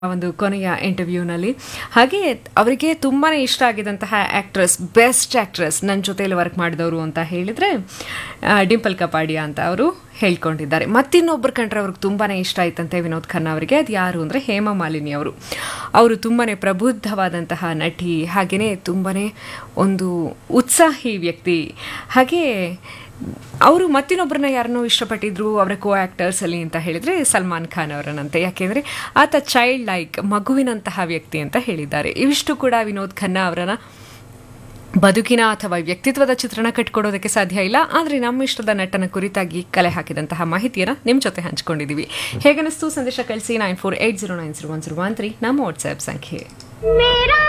ಒಂದು ಕೊನೆಯ ಇಂಟರ್ವ್ಯೂನಲ್ಲಿ ಹಾಗೆ ಅವರಿಗೆ ತುಂಬಾ ಇಷ್ಟ ಆಗಿದಂತಹ ಆ್ಯಕ್ಟ್ರೆಸ್ ಬೆಸ್ಟ್ ಆ್ಯಕ್ಟ್ರೆಸ್ ನನ್ನ ಜೊತೆಯಲ್ಲಿ ವರ್ಕ್ ಮಾಡಿದವರು ಅಂತ ಹೇಳಿದರೆ ಡಿಂಪಲ್ ಕಪಾಡಿಯಾ ಅಂತ ಅವರು ಹೇಳ್ಕೊಂಡಿದ್ದಾರೆ ಮತ್ತಿನ್ನೊಬ್ಬರು ಕಂಡ್ರೆ ಅವ್ರಿಗೆ ತುಂಬಾ ಇಷ್ಟ ಆಯ್ತಂತೆ ವಿನೋದ್ ಖನ್ನಾ ಅವರಿಗೆ ಅದು ಯಾರು ಅಂದರೆ ಹೇಮಾ ಮಾಲಿನಿ ಅವರು ಅವರು ತುಂಬಾ ಪ್ರಬುದ್ಧವಾದಂತಹ ನಟಿ ಹಾಗೆಯೇ ತುಂಬಾ ಒಂದು ಉತ್ಸಾಹಿ ವ್ಯಕ್ತಿ ಹಾಗೆ ಅವರು ಮತ್ತಿನ್ನೊಬ್ಬರನ್ನ ಯಾರನ್ನೋ ಇಷ್ಟಪಟ್ಟಿದ್ರು ಅವರ ಕೋ ಆ್ಯಕ್ಟರ್ಸ್ ಅಲ್ಲಿ ಅಂತ ಹೇಳಿದ್ರೆ ಸಲ್ಮಾನ್ ಖಾನ್ ಅವರನ್ನಂತೆ ಯಾಕೆಂದರೆ ಆತ ಚೈಲ್ಡ್ ಲೈಕ್ ಮಗುವಿನಂತಹ ವ್ಯಕ್ತಿ ಅಂತ ಹೇಳಿದ್ದಾರೆ ಇವಿಷ್ಟು ಕೂಡ ವಿನೋದ್ ಖನ್ನಾ ಅವರನ್ನ ಬದುಕಿನ ಅಥವಾ ವ್ಯಕ್ತಿತ್ವದ ಚಿತ್ರಣ ಕಟ್ಕೊಡೋದಕ್ಕೆ ಸಾಧ್ಯ ಇಲ್ಲ ಆದರೆ ನಮ್ಮ ಇಷ್ಟದ ನಟನ ಕುರಿತಾಗಿ ಕಲೆ ಹಾಕಿದಂತಹ ಮಾಹಿತಿಯನ್ನು ನಿಮ್ಮ ಜೊತೆ ಹಂಚ್ಕೊಂಡಿದ್ದೀವಿ ಹೇಗನಿಸ್ತು ಸಂದೇಶ ಕಳಿಸಿ nine four eight zero nine zero one zero one three ನಮ್ಮ ವಾಟ್ಸ್ಆ್ಯಪ್ ಸಂಖ್ಯೆ मेरा